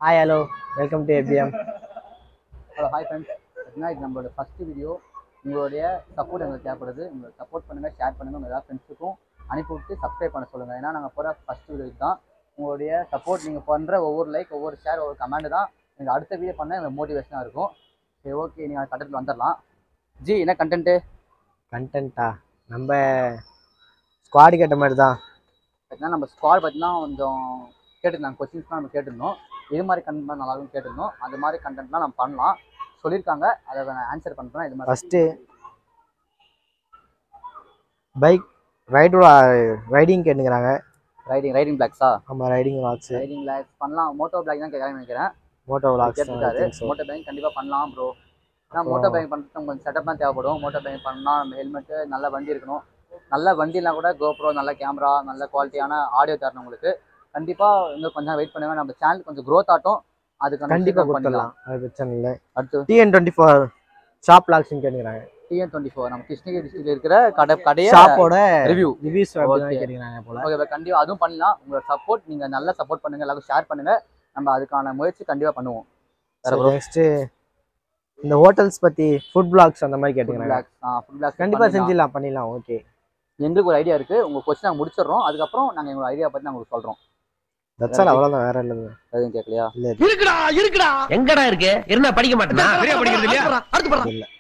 Hi hello welcome to ABM hello hi friends பார்த்தீங்கன்னா இது நம்மளோட ஃபஸ்ட்டு வீடியோ உங்களுடைய சப்போர்ட் எங்களுக்கு தேவைப்படுது உங்களை சப்போர்ட் பண்ணுங்கள் ஷேர் பண்ணுங்கள் உங்கள் எல்லா ஃப்ரெண்ட்ஸுக்கும் அனுப்பி விட்டு சப்ஸ்கிரைப் பண்ண சொல்லுங்கள் ஏன்னா நாங்கள் போகிற ஃபஸ்ட் வீடியோ இதுதான் உங்களுடைய சப்போர்ட் நீங்கள் பண்ணுற ஒவ்வொரு லைக் ஒவ்வொரு ஷேர் ஒவ்வொரு கமெண்ட் தான் எங்கள் அடுத்த வீடியோ பண்ண எங்களுக்கு மோட்டிவேஷனாக இருக்கும் சரி ஓகே நீங்கள் கண்டென்ட் வந்துடலாம் ஜி என்ன கண்டென்ட்டு கண்டென்ட்டா நம்ம ஸ்குவாடு கேட்ட மாதிரி தான் பார்த்தீங்கன்னா நம்ம ஸ்குவாட் பார்த்தீங்கன்னா கொஞ்சம் கேட்டிருந்தாங்க கொஸ்டின்ஸ்லாம் நம்ம கேட்டிருந்தோம் இது மாதிரி கண்டென்ட் நல்லா இருக்கும்னு கேட்டிருந்தோம் அந்த மாதிரி கண்டென்ட்லாம் நம்ம பண்ணலாம் சொல்லியிருக்காங்க அதை நான் ஆன்சர் பண்ணுறேன் இது மாதிரி ஃபஸ்ட்டு பைக் ரைடோட ரைடிங் கேட்டுக்கிறாங்க ரைடிங் ரைடிங் பிளாக்ஸா ஆமாம் ரைடிங் வாட்ஸ் ரைடிங் பிளாக் பண்ணலாம் மோட்டோ பிளாக் தான் கேட்கறாங்கன்னு நினைக்கிறேன் மோட்டோ விளாக்ஸ் கேட்டுருக்காரு மோட்டோ பைக் கண்டிப்பாக பண்ணலாம் ப்ரோ ஏன்னா மோட்டோ பைக் பண்ணுறதுக்கு கொஞ்சம் செட்டப்லாம் தேவைப்படும் மோட்டோ பைக் பண்ணால் நம்ம ஹெல்மெட்டு நல்ல வண்டி இருக்கணும் நல்ல வண்டிலாம் கூட கோப்ரோ நல்ல கேமரா நல்ல குவாலிட்டியான ஆடியோ தரணும் உங்களுக்கு கண்டிப்பாக இன்னும் கொஞ்சம் வெயிட் பண்ணுங்க நம்ம சேனல் கொஞ்சம் க்ரோத் ஆட்டும் அதுக்கு கண்டிப்பாக கொடுத்துடலாம் அது பிரச்சனை இல்லை அடுத்து டிஎன் டுவெண்ட்டி ஃபோர் ஷாப் லாக்ஸ்னு கேட்டுக்கிறாங்க டிஎன் டுவெண்ட்டி ஃபோர் நம்ம கிருஷ்ணகிரி டிஸ்ட்ரிக்ட்ல இருக்கிற கடை கடையை ஷாப்போட ரிவ்யூ ரிவ்யூஸ் Okay. கேட்டுக்கிறாங்க போல ஓகே கண்டிப்பாக அதுவும் பண்ணலாம் உங்களோட சப்போர்ட் நீங்கள் நல்லா சப்போர்ட் பண்ணுங்க எல்லாருக்கும் ஷேர் பண்ணுங்க நம்ம அதுக்கான முயற்சி கண்டிப்பாக பண்ணுவோம் வேற bro? நெக்ஸ்ட்டு இந்த ஹோட்டல்ஸ் பற்றி ஃபுட் பிளாக்ஸ் அந்த மாதிரி ஃபுட் கேட்டுக்கிறாங்க பிளாக் ஆ ஃபுட் பிளாக் கண்டிப்பாக செஞ்சிடலாம் பண்ணிடலாம் ஓகே எங்களுக்கு ஒரு ஐடியா இருக்கு உங்க கொஸ்டின் நாங்கள் முடிச்சிடுறோம் அதுக்கப்புறம் நாங்கள் எங்களோட ஐடியா பற்றி நாங்கள் சொல்றோம் தட்ஸ் ஆல் அவ்வளோதான் வேற இல்லை எதுவும் கேட்கலையா இருக்குடா இருக்குடா எங்கடா இருக்கு இருந்தா படிக்க மாட்டேனா சரியா படிக்கிறது இல்லையா அடுத்து படம் இல்லை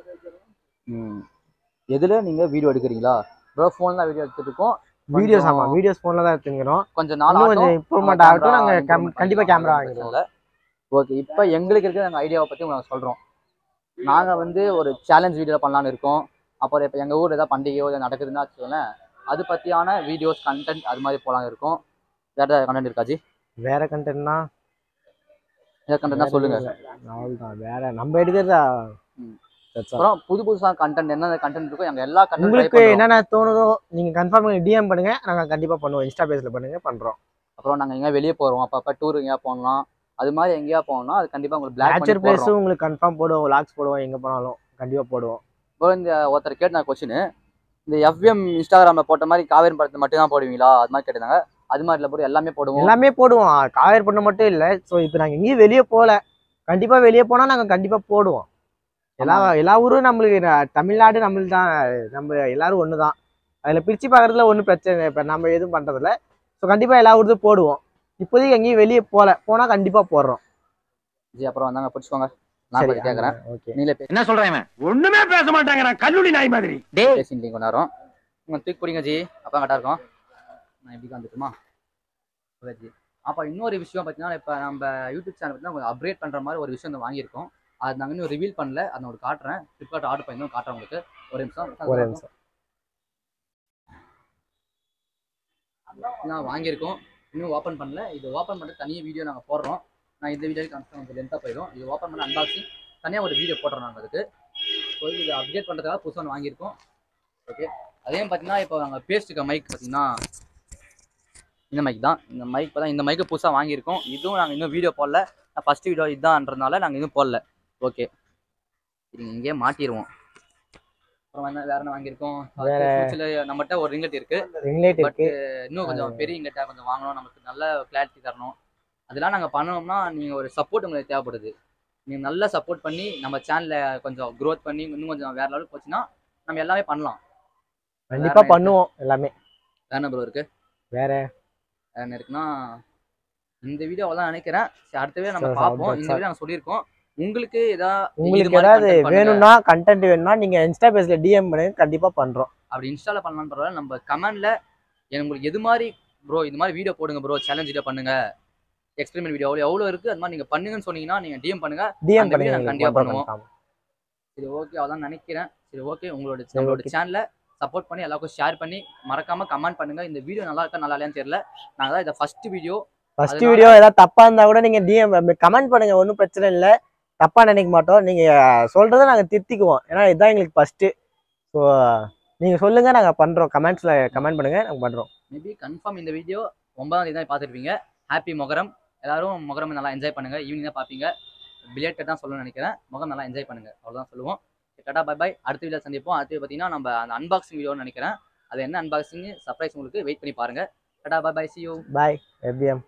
ம் எதுல நீங்க வீடியோ எடுக்கிறீங்களா ப்ரோ ஃபோன் தான் வீடியோ எடுத்துட்டு இருக்கோம் வீடியோஸ் கொஞ்சம் ஆமாம் வீடியோஸ் ஃபோனில் தான் எடுத்துக்கிறோம் கொஞ்சம் நாள் இன்னும் கொஞ்சம் ஆகட்டும். இம்ப்ரூவ்மெண்ட் நம்ம ஆகட்டும் camera நாங்கள் improvement கண்டிப்பாக பண்ணிக்கலாம், கேமரா பிரச்சனை வாங்கிடுவோம் இல்லை ஓகே இப்போ எங்களுக்கு இருக்கிற எங்கள் ஐடியாவை பற்றி உங்களுக்கு சொல்கிறோம் நாங்கள் வந்து ஒரு சேலஞ்ச் வீடியோ பண்ணலான்னு இருக்கோம் அப்புறம் இப்போ எங்கள் ஊர் ஏதாவது பண்டிகையோ ஏதாவது நடக்குதுன்னா வச்சுக்கோங்களேன் அது பற்றியான வீடியோஸ் கண்டென்ட் அது மாதிரி போகலான்னு இருக்கோம் வேறு ஏதாவது கண்டென்ட் இருக்காஜி வேற கண்டென்ட்னா ஏதாவது கண்டென்ட்னா சொல்லுங்க அவ்வளோதான் வேற நம்ம எடுக்கிறதா ம். That's all. அப்புறம் புது புதுசாக கண்டென்ட் என்னென்ன கண்டென்ட் இருக்கோ எங்கள் எல்லா உங்களுக்கு கண்டென்ட் என்னென்ன தோணுதோ நீங்க கன்ஃபார்ம் பண்ணி டிஎம் பண்ணுங்க நாங்க கண்டிப்பா பண்ணுவோம் இன்ஸ்டா பேஜ்ல பண்ணுங்க பண்றோம் அப்புறம் நாங்கள் எங்கேயா வெளியே போகிறோம் அப்பப்போ டூர் எங்கேயா போகலாம் அது மாதிரி எங்கேயா போகணும்னா அது கண்டிப்பாக உங்களுக்கு பிளாக் நேச்சர் பண்ணி போடுறோம் பிளேஸும் உங்களுக்கு கன்ஃபார்ம் போடுவோம் லாக்ஸ் போடுவோம் எங்க போனாலும் கண்டிப்பா போடுவோம் இப்போ இந்த ஒருத்தர் கேட்ட கொஸ்டின் இந்த எஃப்எம் இன்ஸ்டாகிராம்ல போட்ட மாதிரி காவேரி படத்தை மட்டும் தான் போடுவீங்களா அது மாதிரி கேட்டிருந்தாங்க அது மாதிரி இல்லை போட்டு எல்லாமே போடுவோம் எல்லாமே போடுவோம் காவேரி பண்ண மட்டும் இல்ல ஸோ இப்போ நாங்க எங்கேயும் வெளியே போகல கண்டிப்பா வெளியே போனா நாங்க கண்டிப்பா போடுவோம் எல்லா எல்லா ஊரும் நம்மளுக்கு ந- தமிழ்நாடு நம்மளுக்கு தான் நம்ம எல்லாரும் ஒன்று தான் அதில் பிரித்து பார்க்குறதுல ஒன்றும் பிரச்சனை இல்லை இப்போ நம்ம எதுவும் பண்ணுறதில்ல ஸோ கண்டிப்பாக எல்லா ஊருக்கும் போடுவோம் இப்போதைக்கு எங்கேயும் வெளியே போகல போனால் கண்டிப்பாக போடுறோம் ஜி அப்புறம் வந்தாங்க பிடிச்சிக்கோங்க நான் சரி பத்தி கேட்குறேன் ஓகே நீங்களே பேசி என்ன சொல்றேன் இவன் ஒண்ணுமே பேச மாட்டாங்க கல்லூரி நாய் மாதிரி டேய் பேசிட்டீங்க கொஞ்ச நேரம் உங்க தூக்கி பிடிங்க ஜி அப்போ கரெக்டாக இருக்கும் நான் எப்படி வந்துட்டுமா ஓகே ஜி அப்போ இன்னொரு விஷயம் பார்த்தீங்கன்னா இப்போ நம்ம யூடியூப் சேனல் பார்த்தீங்கன்னா கொஞ்சம் அப்கிரேட் பண்ணுற மாதிரி ஒரு விஷயம் வந்து வாங்கியிருக்கோம் அது நாங்கள் இன்னும் ரிவீல் பண்ணல அதை நான் உங்களுக்கு காட்டுறேன் ஃப்ளிப்கார்ட் ஆர்டர் பண்ணி காட்டுறேன் உங்களுக்கு ஒரு நிமிஷம் ஒரு நிமிஷம் நான் வாங்கியிருக்கோம் இன்னும் ஓப்பன் பண்ணல இது ஓப்பன் பண்ணிட்டு தனியாக வீடியோ நாங்கள் போடுறோம் நான் இந்த வீடியோ கன்ஃபார்ம் கொஞ்சம் லென்த்தாக போயிடும் இது ஓப்பன் பண்ண அன்பாக்சிங் தனியாக ஒரு வீடியோ போடுறோம் நாங்கள் அதுக்கு ஸோ இது அப்டேட் பண்ணுறதுக்காக புதுசாக ஒன்று வாங்கியிருக்கோம் ஓகே அதே பார்த்தீங்கன்னா இப்போ நாங்கள் பேஸ்ட்டுக்க மைக் பார்த்தீங்கன்னா இந்த மைக் தான் இந்த மைக் தான் இந்த மைக்கு புதுசாக வாங்கியிருக்கோம் இதுவும் நாங்கள் இன்னும் வீடியோ போடல ஃபஸ்ட் வீடியோ இதுதான்றதுனால நாங்கள் இன்னும் போடல ஓகே சரிங்க இங்கேயே மாட்டிடுவோம் அப்புறம் என்ன வேற என்ன வாங்கியிருக்கோம் வேற- நம்மகிட்ட ஒரு ரிங்கட் இருக்கு ரிங்லைட் பட் இருக்கு இன்னும் கொஞ்சம் பெரிய இங்கட்டா கொஞ்சம் வாங்கணும் நமக்கு நல்ல கிளாரிட்டி தரணும் அதெல்லாம் நாங்கள் பண்ணோம்னா நீங்கள் ஒரு சப்போர்ட் உங்களுக்கு தேவைப்படுது நீங்கள் நல்லா சப்போர்ட் பண்ணி நம்ம சேனலில் கொஞ்சம் க்ரோத் பண்ணி இன்னும் கொஞ்சம் வேற லெவலுக்கு போச்சுன்னா நம்ம எல்லாமே பண்ணலாம் கண்டிப்பா வேற பண்ணுவோம் எல்லாமே வேற என்ன ப்ரோ இருக்கு வேற வேற என்ன இருக்குன்னா இந்த வீடியோ அவ்வளோதான் நினைக்கிறேன் சரி, அடுத்த வீடியோ நம்ம சரி, பார்ப்போம் that's இந்த வீடியோ நாங்கள் சொல்லியிருக்கோம் உங்களுக்கு ஏதா இது உங்களுக்கு மாதிரி ஏதாவது content பண்ணுங்க. வேணும்னா கண்டென்ட் வேணும்னா நீங்க இன்ஸ்டா பேஜ்ல டிஎம் பண்ணுங்க கண்டிப்பா பண்றோம் அப்படி இன்ஸ்டால பண்ணலாம்னு பரவாயில்ல நம்ம கமெண்ட்ல உங்களுக்கு எது மாதிரி ப்ரோ இது மாதிரி வீடியோ போடுங்க ப்ரோ சேலஞ்ச் வீடியோ பண்ணுங்க எக்ஸ்பெரிமெண்ட் வீடியோ எவ்வளோ எவ்வளோ இருக்கு அது மாதிரி நீங்க பண்ணுங்கன்னு சொன்னீங்கன்னா நீங்க டிஎம் பண்ணுங்க டிஎம் அந்த video நாங்க பண்ணுங்க கண்டிப்பா பண்றோம் பண்ணுவோம். confirm. சரி ஓகே அதான் நினைக்கிறேன் சரி ஓகே உங்களோட சரி, நம்மளோட okay. சேனலை சப்போர்ட் பண்ணி எல்லாருக்கும் ஷேர் பண்ணி மறக்காம கமெண்ட் பண்ணுங்க இந்த வீடியோ நல்லா இருக்கா நல்லா இல்லையான்னு தெரியல நாங்க தான் இதை ஃபர்ஸ்ட் வீடியோ ஃபர்ஸ்ட் அதனால- வீடியோ ஏதாவது தப்பா இருந்தா கூட நீங்க டிஎம் கமெண்ட் பண்ணுங்க ஒன்றும் பிரச்சனை இல்லை தப்பா நினைக்க மாட்டோம் நீங்க சொல்றதை நாங்க திருத்திக்குவோம் ஏன்னா இதுதான் எங்களுக்கு ஃபர்ஸ்ட் ஸோ நீங்க சொல்லுங்க நாங்க பண்றோம் கமெண்ட்ஸ்ல கமெண்ட் பண்ணுங்க நாங்க பண்றோம் மேபி கன்ஃபார்ம் இந்த வீடியோ ஒன்பதாம் தேதி தான் பார்த்துருப்பீங்க ஹாப்பி மொகரம் எல்லாரும் மொகரம் நல்லா என்ஜாய் பண்ணுங்க ஈவினிங் தான் பார்ப்பீங்க பிளேட்டட் தான் சொல்லணும்னு நினைக்கிறேன் முகம் நல்லா என்ஜாய் பண்ணுங்க அவ்வளோதான் சொல்லுவோம் டாடா பை பை அடுத்த வீடியோ சந்திப்போம் அடுத்து பார்த்தீங்கன்னா நம்ம அந்த அன்பாக்சிங் வீடியோன்னு நினைக்கிறேன் அது என்ன அன்பாக்சிங் சர்ப்ரைஸ் உங்களுக்கு வெயிட் பண்ணி பாருங்க tata bye bye see you bye எபிஎம்